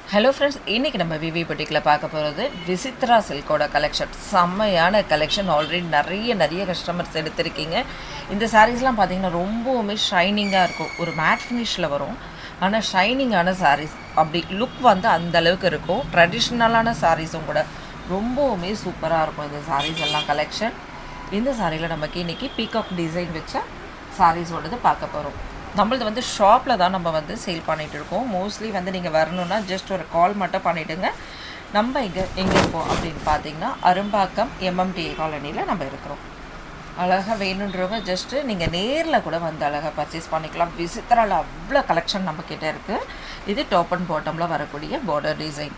hello friends இன்றைக்கி நம்ம விவி பொட்டிக்கில் பார்க்க போகிறது விசித்ரா சில்கோட கலெக்ஷன் செம்மையான கலெக்ஷன் ஆல்ரெடி நிறைய நிறைய கஸ்டமர்ஸ் எடுத்திருக்கீங்க இந்த சாரீஸ்லாம் பார்த்தீங்கன்னா ரொம்பவுமே ஷைனிங்காக இருக்கும் ஒரு மேட் ஃபினிஷில் வரும் ஆனால் ஷைனிங்கான சாரீஸ் அப்படி லுக் வந்து அந்த அளவுக்கு இருக்கும் ட்ரெடிஷ்னலான சாரீஸும் கூட ரொம்பவுமே சூப்பராக இருக்கும் இந்த சாரீஸ் எல்லாம் கலெக்ஷன் இந்த சாரியில் நமக்கு இன்றைக்கி பீகாக் டிசைன் வச்ச சாரீஸோடது பார்க்க போகிறோம் நம்மளது வந்து ஷாப்பில் தான் நம்ம வந்து சேல் பண்ணிகிட்டு இருக்கோம் மோஸ்ட்லி வந்து நீங்கள் வரணுன்னா ஜஸ்ட் ஒரு கால் மட்டும் பண்ணிவிடுங்க நம்ம இங்கே எங்கே இருக்கோம் அப்படின்னு பார்த்தீங்கன்னா அரும்பாக்கம் எம்எம்டிஏ காலனியில் நம்ம இருக்கிறோம் அழகாக வேணுன்றவங்க ஜஸ்ட்டு நீங்கள் நேரில் கூட வந்து அழகாக பர்ச்சேஸ் பண்ணிக்கலாம் விசித்திராவில் அவ்வளோ கலெக்ஷன் நம்மக்கிட்ட இருக்குது இது டாப் அண்ட் பாட்டமில் வரக்கூடிய பார்டர் டிசைன்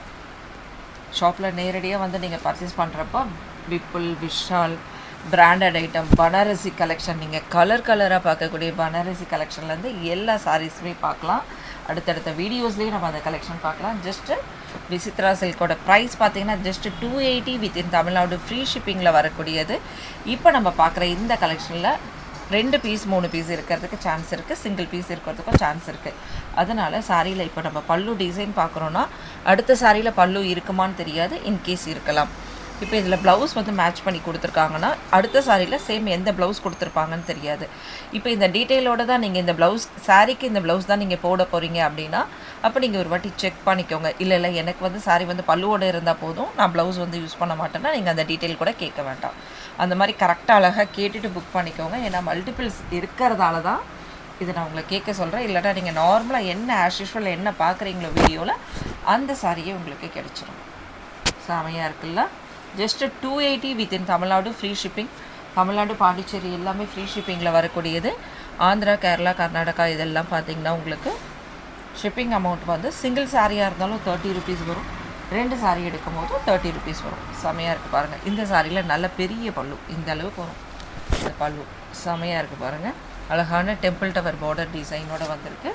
ஷாப்பில் நேரடியாக வந்து நீங்கள் பர்ச்சேஸ் பண்ணுறப்போ Vipul Vishal branded item Banarasi collection நீங்கள் கலர் கலராக பார்க்கக்கூடிய பனாரசி கலெக்ஷன்லேருந்து எல்லா சாரீஸுமே பார்க்கலாம் அடுத்தடுத்த வீடியோஸ்லேயும் நம்ம அந்த கலெக்ஷன் பார்க்கலாம் ஜஸ்ட்டு விசித்ரா சில்கோட ப்ரைஸ் பார்த்தீங்கன்னா just two eighty within Tamil Nadu free ஷிப்பிங்கில் வரக்கூடியது இப்போ நம்ம பார்க்குற இந்த கலெக்ஷனில் ரெண்டு பீஸ் மூணு பீஸ் இருக்கிறதுக்கு சான்ஸ் இருக்குது சிங்கிள் பீஸ் இருக்கிறதுக்கும் சான்ஸ் இருக்குது அதனால் சாரியில் இப்போ நம்ம பல்லு டிசைன் பார்க்குறோன்னா அடுத்த சாரியில் பல்லு இருக்குமான்னு தெரியாது இன்கேஸ் இருக்கலாம் இப்போ இதில் ப்ளவுஸ் வந்து மேட்ச் பண்ணி கொடுத்துருக்காங்கன்னா அடுத்த சாரியில் சேம் எந்த ப்ளவுஸ் கொடுத்துருப்பாங்கன்னு தெரியாது இப்போ இந்த டீட்டெயிலோடு தான் நீங்கள் இந்த ப்ளவுஸ் சாரிக்கு இந்த ப்ளவுஸ் தான் நீங்கள் போட போகிறீங்க அப்படின்னா அப்போ நீங்கள் ஒரு வாட்டி செக் பண்ணிக்கோங்க இல்லை இல்லை எனக்கு வந்து சாரி வந்து பல்லுவோடு இருந்தால் போதும் நான் ப்ளவுஸ் வந்து யூஸ் பண்ண மாட்டேன்னா நீங்கள் அந்த டீட்டெயில் கூட கேட்க வேண்டாம் அந்த மாதிரி கரெக்டாக அழகாக கேட்டுட்டு புக் பண்ணிக்கோங்க ஏன்னா மல்டிபிள்ஸ் இருக்கிறதால தான் இதை நான் உங்களை கேட்க சொல்கிறேன் இல்லைனா நீங்கள் நார்மலாக என்ன ஆஸ் யூஷுவல் என்ன பார்க்குறீங்களோ வீடியோவில் அந்த சாரியே உங்களுக்கு கிடைச்சிடும் செமையாக இருக்குல்ல just two eighty within Tamil Nadu free shipping Tamil Nadu Pondicherry எல்லாமே ஃப்ரீ ஷிப்பிங்கில் வரக்கூடியது ஆந்திரா கேரளா கர்நாடகா இதெல்லாம் பார்த்தீங்கன்னா உங்களுக்கு ஷிப்பிங் அமௌண்ட் வந்து சிங்கிள் சாரியாக இருந்தாலும் தேர்ட்டி ருபீஸ் வரும் ரெண்டு சாரி எடுக்கும் போது தேர்ட்டி ருபீஸ் வரும் செமையாக இருக்குது பாருங்கள் இந்த சாரியில் நல்ல பெரிய பல்லு இந்த அளவுக்கு வரும் இந்த பல்லு செமையாக இருக்குது பாருங்கள் அழகான டெம்பிள் டவர் பார்டர் டிசைனோட வந்திருக்கு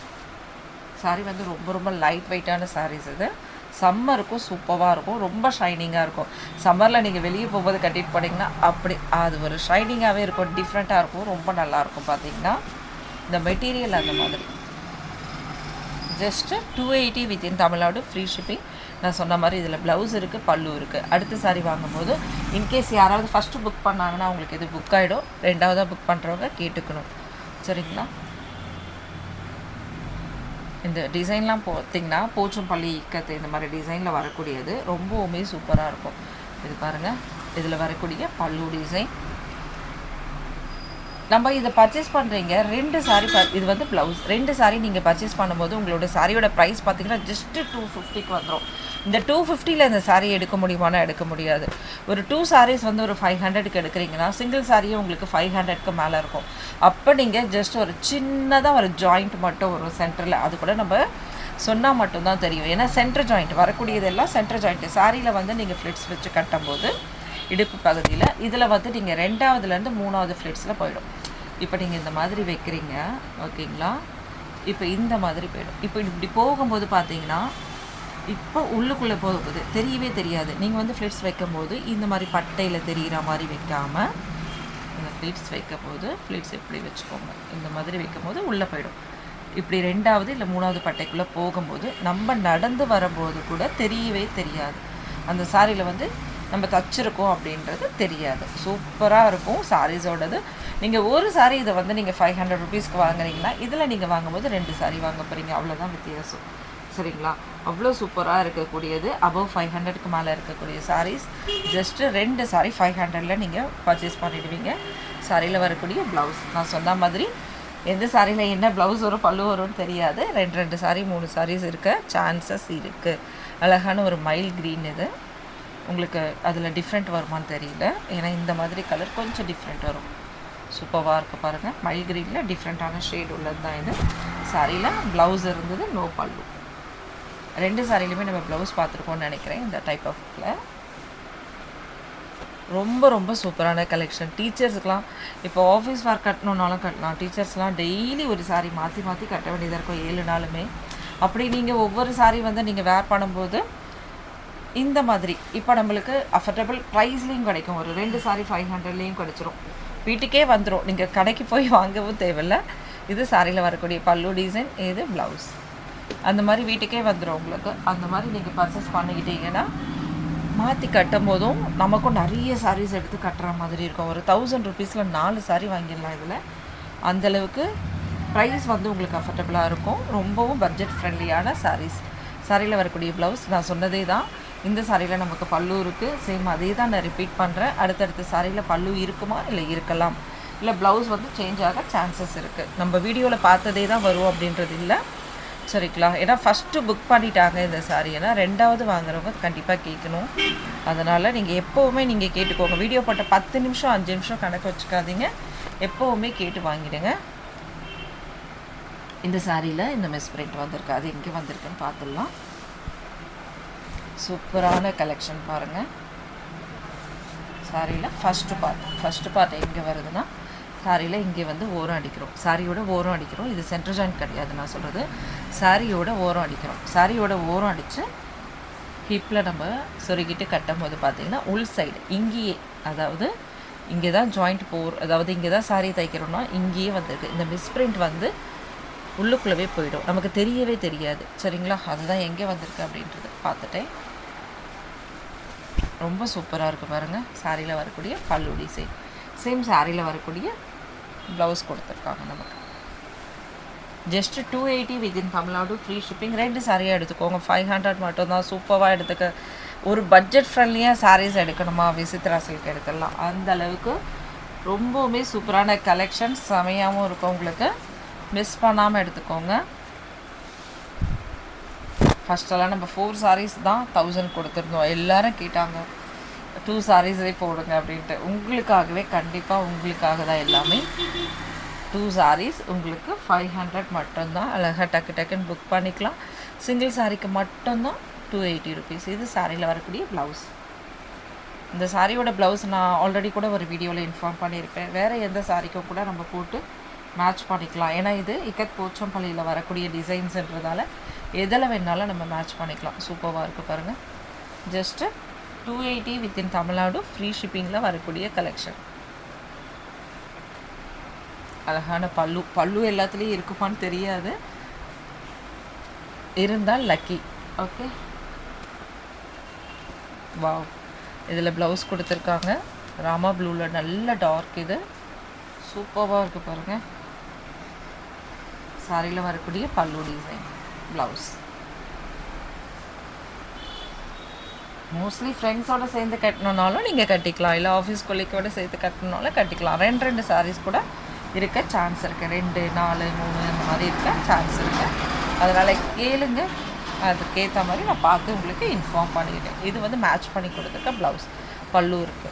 சாரி வந்து ரொம்ப ரொம்ப லைட் வெயிட்டான சாரீஸ் இது சம்மருக்கும் சூப்பராக இருக்கும் ரொம்ப ஷைனிங்காக இருக்கும் சம்மரில் நீங்கள் வெளியே போகும்போது கட்டிட்டு போனீங்கன்னா அப்படி அது ஒரு ஷைனிங்காகவே இருக்கும் டிஃப்ரெண்ட்டாக இருக்கும் ரொம்ப நல்லாயிருக்கும் பார்த்தீங்கன்னா இந்த மெட்டீரியல் அந்த மாதிரி just two eighty within Tamil Nadu free shipping நான் சொன்ன மாதிரி இதில் ப்ளவுஸ் இருக்குது பல்லு இருக்குது அடுத்த சாரி வாங்கும்போது இன்கேஸ் யாராவது ஃபஸ்ட்டு புக் பண்ணாங்கன்னா அவங்களுக்கு இது புக் ஆகிடும் ரெண்டாவதாக புக் பண்ணுறவங்க கேட்டுக்கணும் சரிங்களா இந்த டிசைன்லாம் பார்த்தீங்கன்னா போச்சம்பள்ளி இக்கத்து இந்த மாதிரி டிசைனில் வரக்கூடியது ரொம்பவுமே சூப்பராக இருக்கும் இது பாருங்கள் இதில் வரக்கூடிய பல்லு டிசைன் நம்ம இதை பர்ச்சேஸ் பண்ணுறீங்க ரெண்டு சாரி ப இது வந்து ப்ளவுஸ் ரெண்டு சாரி நீங்கள் பர்ச்சேஸ் பண்ணும்போது உங்களோட சாரியோட ப்ரைஸ் பார்த்தீங்கன்னா ஜஸ்ட்டு டூ ஃபிஃப்டிக்கு வந்துடும் இந்த டூ ஃபிஃப்டியில் இந்த சாரீ எடுக்க முடியுமானா எடுக்க முடியாது ஒரு டூ சாரீஸ் வந்து ஒரு ஃபைவ் ஹண்ட்ரடுக்கு எடுக்கிறீங்கன்னா சிங்கிள் சாரியே உங்களுக்கு ஃபைவ் ஹண்ட்ரட்க்கு மேலே இருக்கும் அப்போ நீங்கள் ஜஸ்ட் ஒரு சின்னதாக ஒரு ஜாயிண்ட் மட்டும் வரும் சென்டரில் அது கூட நம்ம சொன்னால் மட்டும்தான் தெரியும் ஏன்னா சென்டர் ஜாயிண்ட் வரக்கூடியதெல்லாம் சென்டர் ஜாயிண்ட்டு சாரியில் வந்து நீங்கள் ஃப்ளிட்ஸ் வச்சு கட்டும்போது இடுப்பு பகுதியில் இதில் வந்து நீங்கள் ரெண்டாவதுலேருந்து மூணாவது ஃப்ளிட்ஸில் போயிடும் இப்போ நீங்கள் இந்த மாதிரி வைக்கிறீங்க ஓகேங்களா இப்போ இந்த மாதிரி போயிடும் இப்போ இப்படி போகும்போது பார்த்தீங்கன்னா இப்போ உள்ளுக்குள்ளே போகும்போது தெரியவே தெரியாது நீங்கள் வந்து ஃப்ளிட்ஸ் வைக்கும்போது இந்த மாதிரி பட்டையில் தெரிகிற மாதிரி வைக்காமல் இந்த ஃப்ளிட்ஸ் வைக்கும் போது ஃப்ளிட்ஸ் இப்படி வச்சுக்கோங்க இந்த மாதிரி வைக்கும் போது உள்ளே போயிடும் இப்படி ரெண்டாவது இல்லை மூணாவது பட்டைக்குள்ளே போகும்போது நம்ம நடந்து வரும்போது கூட தெரியவே தெரியாது அந்த சாரியில் வந்து நம்ம தச்சிருக்கோம் அப்படின்றது தெரியாது சூப்பராக இருக்கும் சாரீஸோடது நீங்கள் ஒரு சாரீ இதை வந்து நீங்கள் ஃபைவ் ஹண்ட்ரட் ருபீஸ்க்கு வாங்குறீங்கன்னா இதில் நீங்கள் வாங்கும்போது ரெண்டு சாரீ வாங்க போகிறீங்க அவ்வளோதான் வித்தியாசம் சரிங்களா அவ்வளோ சூப்பராக இருக்கக்கூடியது அபவ் ஃபைவ் ஹண்ட்ரட்க்கு மேலே இருக்கக்கூடிய சாரீஸ் ஜஸ்ட்டு ரெண்டு சாரீ ஃபைவ் ஹண்ட்ரடில் நீங்கள் பர்ச்சேஸ் பண்ணிடுவீங்க சாரியில் வரக்கூடிய ப்ளவுஸ் நான் சொன்ன மாதிரி எந்த சாரியில் என்ன ப்ளவுஸ் வரும் பல்லு வரும்னு தெரியாது ரெண்டு ரெண்டு சாரீ மூணு சாரீஸ் இருக்க சான்சஸ் இருக்குது அழகான ஒரு மைல் க்ரீன் இது உங்களுக்கு அதில் டிஃப்ரெண்ட் வருமானு தெரியல ஏன்னா இந்த மாதிரி கலர் கொஞ்சம் டிஃப்ரெண்ட் வரும் சூப்பராக இருக்குது பாருங்கள் மைல் க்ரீனில் டிஃப்ரெண்ட்டான ஷேட் உள்ளது தான் இது சாரியில் ப்ளவுஸ் இருந்தது நோ பல்லு ரெண்டு சாரிலையுமே நம்ம ப்ளவுஸ் பார்த்துருக்கோம்னு நினைக்கிறேன் இந்த டைப் ஆஃப்ல ரொம்ப ரொம்ப சூப்பரான கலெக்ஷன் டீச்சர்ஸுக்கெலாம் இப்போ ஆஃபீஸ் ஒர்க் கட்டணுன்னாலும் கட்டலாம் டீச்சர்ஸ்லாம் டெய்லி ஒரு சாரி மாற்றி மாற்றி கட்ட வேண்டியதாக இருக்கும் ஏழு நாளுமே அப்படி நீங்கள் ஒவ்வொரு சாரி வந்து நீங்கள் வேர் பண்ணும்போது இந்த மாதிரி இப்போ நம்மளுக்கு அஃபர்டபுள் ப்ரைஸ்லேயும் கிடைக்கும் ஒரு ரெண்டு சாரி ஃபைவ் ஹண்ட்ரட்லேயும் கிடச்சிரும் வீட்டுக்கே வந்துடும் நீங்கள் கடைக்கு போய் வாங்கவும் தேவையில்ல இது சாரியில் வரக்கூடிய பல்லு டிசைன் இது ப்ளவுஸ் அந்த மாதிரி வீட்டுக்கே வந்துடும் உங்களுக்கு அந்த மாதிரி நீங்கள் பர்ச்சேஸ் பண்ணிக்கிட்டீங்கன்னா மாற்றி கட்டும் போதும் நமக்கும் நிறைய சாரீஸ் எடுத்து கட்டுற மாதிரி இருக்கும் ஒரு தௌசண்ட் ருபீஸில் நாலு சாரீ வாங்கிடலாம் இதில் அந்தளவுக்கு ப்ரைஸ் வந்து உங்களுக்கு அஃபர்டபுளாக இருக்கும் ரொம்பவும் பட்ஜெட் ஃப்ரெண்ட்லியான சாரீஸ் சாரியில் வரக்கூடிய ப்ளவுஸ் நான் சொன்னதே தான் இந்த சாரியில் நமக்கு பல்லு இருக்குது சேம் அதே தான் நான் ரிப்பீட் பண்ணுறேன் அடுத்தடுத்த சாரியில் பல்லு இருக்குமா இல்லை இருக்கலாம் இல்லை ப்ளவுஸ் வந்து சேஞ்ச் ஆக சான்சஸ் இருக்குது நம்ம வீடியோவில் பார்த்ததே தான் வரும் அப்படின்றது இல்லை சரிங்களா ஏன்னா ஃபஸ்ட்டு புக் பண்ணிட்டாங்க இந்த சாரி ஏன்னா ரெண்டாவது வாங்குறவங்க கண்டிப்பாக கேட்கணும் அதனால் நீங்கள் எப்போவுமே நீங்கள் கேட்டுக்கோங்க வீடியோ போட்ட பத்து நிமிஷம் அஞ்சு நிமிஷம் கணக்கு வச்சுக்காதீங்க எப்போவுமே கேட்டு வாங்கிடுங்க இந்த சாரியில் இந்த மிஸ் பிரிண்ட் வந்திருக்கு அது எங்கே வந்திருக்குன்னு பார்த்துடலாம் சூப்பரான கலெக்ஷன் பாருங்கள் சாரியில் ஃபஸ்ட்டு பார்ட் ஃபஸ்ட்டு பார்ட் எங்கே வருதுன்னா சாரியில் இங்கே வந்து ஓரம் அடிக்கிறோம் சாரியோட ஓரம் அடிக்கிறோம் இது சென்டர் ஜாயிண்ட் கிடையாது நான் சொல்கிறது சாரியோட ஓரம் அடிக்கிறோம் சாரியோட ஓரம் அடித்து ஹிப்பில் நம்ம சொருகிட்டு கட்டும் போது பார்த்திங்கன்னா உள் சைடு இங்கேயே அதாவது இங்கே தான் ஜாயிண்ட் போர் அதாவது இங்கே தான் சாரி தைக்கிறோம்னா இங்கேயே வந்திருக்கு இந்த மிஸ்பிரிண்ட் வந்து உள்ளுக்குள்ளவே போயிடும் நமக்கு தெரியவே தெரியாது சரிங்களா அதுதான் எங்கே வந்திருக்கு அப்படின்றது பார்த்துட்டேன் ரொம்ப சூப்பராக இருக்குது பாருங்கள் சாரியில் வரக்கூடிய பல்லு டிசைன் சேம் சாரியில் வரக்கூடிய ப்ளவுஸ் கொடுத்துருக்காங்க நமக்கு just two eighty within Tamil Nadu free shipping ரெண்டு சாரியாக எடுத்துக்கோங்க ஃபைவ் ஹண்ட்ரட் மட்டும்தான் சூப்பராக எடுத்துக்க ஒரு பட்ஜெட் ஃப்ரெண்ட்லியாக சாரீஸ் எடுக்கணுமா விசித்ரா சில்க் எடுத்துடலாம் அந்த அளவுக்கு ரொம்பவுமே சூப்பரான கலெக்ஷன் செமையாகவும் இருக்கும் உங்களுக்கு மிஸ் பண்ணாமல் எடுத்துக்கோங்க ஃபஸ்ட்டெல்லாம் நம்ம ஃபோர் சாரீஸ் தான் தௌசண்ட் கொடுத்துருந்தோம் எல்லாரும் கேட்டாங்க டூ சாரீஸே போடுங்க அப்படின்ட்டு உங்களுக்காகவே கண்டிப்பாக உங்களுக்காக தான் எல்லாமே டூ சாரீஸ் உங்களுக்கு ஃபைவ் ஹண்ட்ரட் மட்டும்தான் அழகாக டக்கு டக்குன்னு புக் பண்ணிக்கலாம் சிங்கிள் சாரீக்கு மட்டும்தான் டூ எயிட்டி ருபீஸ் இது சாரியில் வரக்கூடிய ப்ளவுஸ் இந்த சாரியோட ப்ளவுஸ் நான் ஆல்ரெடி கூட ஒரு வீடியோவில் இன்ஃபார்ம் பண்ணியிருப்பேன் வேறு எந்த சாரிக்கும் கூட நம்ம போட்டு மேட்ச் பண்ணிக்கலாம் ஏன்னா இது இக்கத் போச்சம்பள்ளியில் வரக்கூடிய டிசைன்ஸுன்றதால எதில் வேணாலும் நம்ம மேட்ச் பண்ணிக்கலாம் சூப்பராக இருக்குது பாருங்கள் just two eighty within Tamil Nadu free ஷிப்பிங்கில் வரக்கூடிய கலெக்ஷன் அழகான பல்லு பல்லு எல்லாத்துலேயும் இருக்குமான்னு தெரியாது இருந்தால் லக்கி ஓகே வாவ் இதில் ப்ளவுஸ் கொடுத்துருக்காங்க ராமா ப்ளூவில் நல்ல டார்க் இது சூப்பராக இருக்குது பாருங்கள் சாரியில் வரக்கூடிய பல்லு டிசைன் ப்ளவுஸ் மோஸ்ட்லி ஃப்ரெண்ட்ஸோட சேர்ந்து கட்டணுனாலும் நீங்கள் கட்டிக்கலாம் இல்லை ஆஃபீஸ் கொல்லிக்கோட சேர்த்து கட்டணுனாலும் கட்டிக்கலாம் ரெண்டு ரெண்டு சாரீஸ் கூட இருக்க சான்ஸ் இருக்குது ரெண்டு நாலு மூணு அந்த மாதிரி இருக்க சான்ஸ் இருக்குது அதனால் கேளுங்க அதுக்கேற்ற மாதிரி நான் பார்த்து உங்களுக்கு இன்ஃபார்ம் பண்ணிக்கிட்டேன் இது வந்து மேட்ச் பண்ணி கொடுத்துருக்க ப்ளவுஸ் பல்லு இருக்குது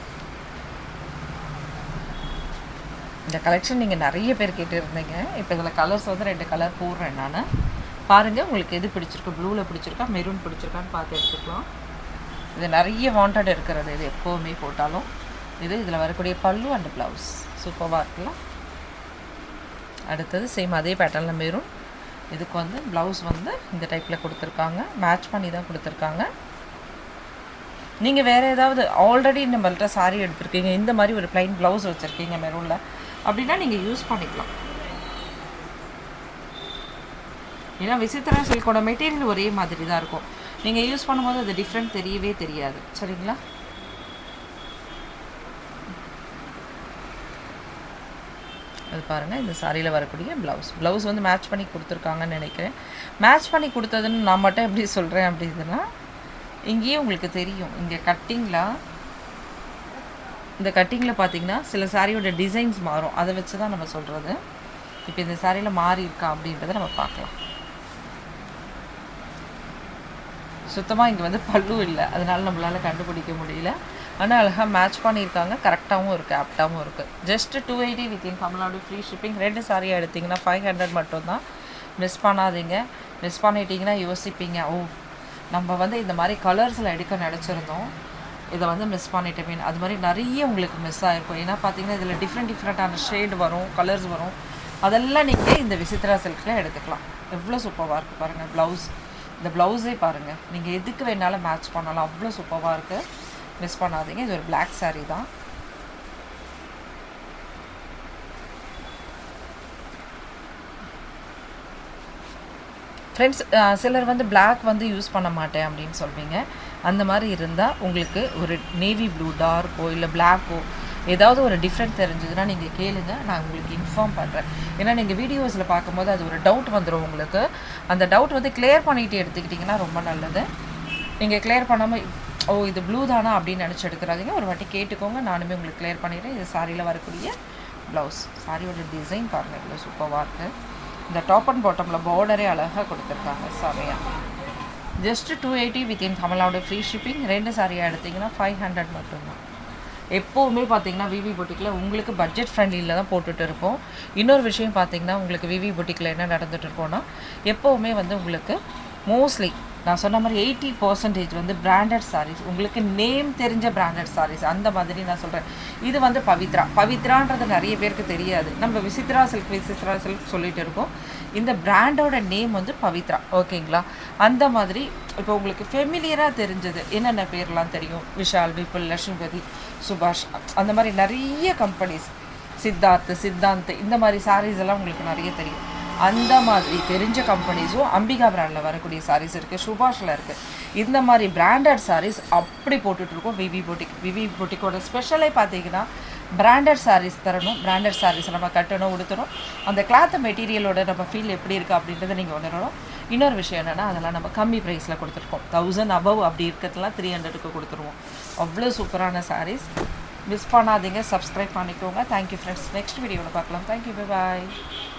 இந்த கலெக்ஷன் நீங்கள் நிறைய பேர் கேட்டுருந்தீங்க இப்போ இதில் கலர்ஸ் வந்து ரெண்டு கலர் போடுறேன் நான் பாருங்கள் உங்களுக்கு எது பிடிச்சிருக்கு ப்ளூவில் பிடிச்சிருக்கா மெரூன் பிடிச்சிருக்கான்னு பார்த்து எடுத்துக்கலாம் இது நிறைய வாண்டட் இருக்கிறது இது எப்போவுமே போட்டாலும் இது இதில் வரக்கூடிய பல்லு அண்ட் ப்ளவுஸ் சூப்பராக இருக்குல்ல அடுத்தது சேம் அதே பேட்டர்னில் மெரூன் இதுக்கு வந்து ப்ளவுஸ் வந்து இந்த டைப்பில் கொடுத்துருக்காங்க மேட்ச் பண்ணி தான் கொடுத்துருக்காங்க நீங்கள் வேறு ஏதாவது ஆல்ரெடி நம்மள்ட்ட சாரீ எடுத்திருக்கீங்க இந்த மாதிரி ஒரு ப்ளைன் ப்ளவுஸ் வச்சுருக்கீங்க மெரூனில் அப்படின்னா நீங்கள் யூஸ் பண்ணிக்கலாம் ஏன்னா விசித்திரா சில்கோட மெட்டீரியல் ஒரே மாதிரி தான் இருக்கும் நீங்கள் யூஸ் பண்ணும்போது அது டிஃப்ரெண்ட் தெரியவே தெரியாது சரிங்களா அது பாருங்கள் இந்த சாரியில் வரக்கூடிய ப்ளவுஸ் ப்ளவுஸ் வந்து மேட்ச் பண்ணி கொடுத்துருக்காங்கன்னு நினைக்கிறேன் மேட்ச் பண்ணி கொடுத்ததுன்னு நான் மட்டும் எப்படி சொல்கிறேன் அப்படின்னா இங்கேயே உங்களுக்கு தெரியும் இங்கே கட்டிங்கில் இந்த கட்டிங்கில் பார்த்தீங்கன்னா சில சாரியோட டிசைன்ஸ் மாறும் அதை வச்சு தான் நம்ம சொல்கிறது இப்போ இந்த சாரியில் மாறி இருக்கா அப்படின்றத நம்ம பார்க்கலாம் சுத்தமாக இங்கே வந்து பல்லு இல்லை அதனால் நம்மளால் கண்டுபிடிக்க முடியல ஆனால் அழகாக மேட்ச் பண்ணியிருக்காங்க கரெக்டாகவும் இருக்குது ஆப்டாகவும் இருக்குது just two eighty within Tamil Nadu free shipping ரெண்டு சாரியாக எடுத்திங்கன்னா ஃபைவ் ஹண்ட்ரட் மட்டும்தான் மிஸ் பண்ணாதீங்க மிஸ் பண்ணிட்டீங்கன்னா யோசிப்பீங்க ஓ நம்ம வந்து இந்த மாதிரி கலர்ஸில் எடுக்க நினச்சிருந்தோம் இதை வந்து மிஸ் பண்ணிட்டோமே அது மாதிரி நிறைய உங்களுக்கு மிஸ் ஆகிருக்கும் ஏன்னா பார்த்தீங்கன்னா இதில் டிஃப்ரெண்ட் டிஃப்ரெண்ட்டான ஷேடு வரும் கலர்ஸ் வரும் அதெல்லாம் நீங்கள் இந்த விசித்ரா சில்கில் எடுத்துக்கலாம் எவ்வளோ சூப்பராக இருக்குது பாருங்கள் ப்ளவுஸ் இந்த ப்ளவுஸே பாருங்கள் நீங்கள் எதுக்கு வேணாலும் மேட்ச் பண்ணலாம் அவ்வளோ சூப்பராக இருக்குது மிஸ் பண்ணாதீங்க இது ஒரு பிளாக் சாரீ தான் ஃப்ரெண்ட்ஸ் சிலர் வந்து Black வந்து யூஸ் பண்ண மாட்டேன் அப்படின்னு சொல்வீங்க அந்த மாதிரி இருந்தால் உங்களுக்கு ஒரு நேவி ப்ளூ டார்க்கோ இல்லை பிளாக்கோ ஏதாவது ஒரு டிஃப்ரெண்ட் தெரிஞ்சதுன்னா நீங்கள் கேளுங்க நான் உங்களுக்கு இன்ஃபார்ம் பண்ணுறேன் ஏன்னா நீங்கள் வீடியோஸில் பார்க்கும்போது அது ஒரு டவுட் வந்துடும் உங்களுக்கு அந்த டவுட் வந்து கிளியர் பண்ணிட்டு எடுத்துக்கிட்டிங்கன்னா ரொம்ப நல்லது நீங்கள் கிளியர் பண்ணாமல் ஓ இது ப்ளூ தானா அப்படின்னு நினச்சி எடுக்கிறாதீங்க ஒரு வாட்டி கேட்டுக்கோங்க நானுமே உங்களுக்கு கிளியர் பண்ணிடுறேன் இது சாரியில் வரக்கூடிய ப்ளவுஸ் சாரியோட டிசைன் பாருங்கள் இவ்வளோ சூப்பராக இருக்குது இந்த டாப் அண்ட் பாட்டமில் பார்டரே அழகாக கொடுத்துருக்காங்க செமையாக just two eighty within Tamil Nadu free shipping ரெண்டு சாரியாக எடுத்திங்கன்னா ஃபைவ் ஹண்ட்ரட் மட்டும்தான் எப்போவுமே பார்த்தீங்கன்னா விவி பொட்டிக்கில் உங்களுக்கு பட்ஜெட் ஃப்ரெண்ட்லியில் தான் போட்டுட்டு இருப்போம் இன்னொரு விஷயம் பார்த்தீங்கன்னா உங்களுக்கு விவி பொட்டிக்கில் என்ன நடந்துட்டு இருக்கோன்னா எப்போவுமே வந்து உங்களுக்கு மோஸ்ட்லி நான் சொன்ன மாதிரி எயிட்டி பர்சன்டேஜ் வந்து பிராண்டட் sarees உங்களுக்கு நேம் தெரிஞ்ச பிராண்டட் sarees அந்த மாதிரி நான் சொல்கிறேன் இது வந்து பவித்ரா பவித்ரான்றது நிறைய பேருக்கு தெரியாது நம்ம விசித்ரா சில்க் விசித்ரா சில்க் சொல்லிட்டு இருக்கோம் இந்த பிராண்டோட நேம் வந்து பவித்ரா ஓகேங்களா அந்த மாதிரி இப்போ உங்களுக்கு ஃபெமிலியராக தெரிஞ்சது என்னென்ன பேர்லாம் தெரியும் விஷால் விபுல் லட்சுமிபதி சுபாஷ் அந்த மாதிரி நிறைய கம்பெனிஸ் சித்தார்த் சித்தாந்த் இந்த மாதிரி sarees எல்லாம் உங்களுக்கு நிறைய தெரியும் அந்த மாதிரி தெரிஞ்ச கம்பெனிஸும் அம்பிகா பிராண்டில் வரக்கூடிய sarees இருக்குது சுபாஷில் இருக்குது இந்த மாதிரி பிராண்டட் sarees அப்படி போட்டுட்ருக்கோம் விவி பொட்டிக் விவி பொட்டிக்கோட ஸ்பெஷலே பார்த்தீங்கன்னா பிராண்டட் sarees தரணும் பிராண்டட் sarees நம்ம கட்டணும் உடுத்தணும் அந்த கிளாத் மெட்டீரியலோட நம்ம ஃபீல் எப்படி இருக்குது அப்படின்றத நீங்கள் உணரணும் இன்னொரு விஷயம் என்னென்னா அதெல்லாம் நம்ம கம்மி ப்ரைஸில் கொடுத்துருக்கோம் தௌசண்ட் அபவ் அப்படி இருக்கிறதுலாம் த்ரீ ஹண்ட்ரடுக்கு கொடுத்துருவோம் அவ்வளோ சூப்பரான sarees மிஸ் பண்ணாதீங்க சப்ஸ்கிரைப் பண்ணிக்கோங்க தேங்க்யூ ஃப்ரெண்ட்ஸ் நெக்ஸ்ட் வீடியோவில் பார்க்கலாம் தேங்க்யூ பாய்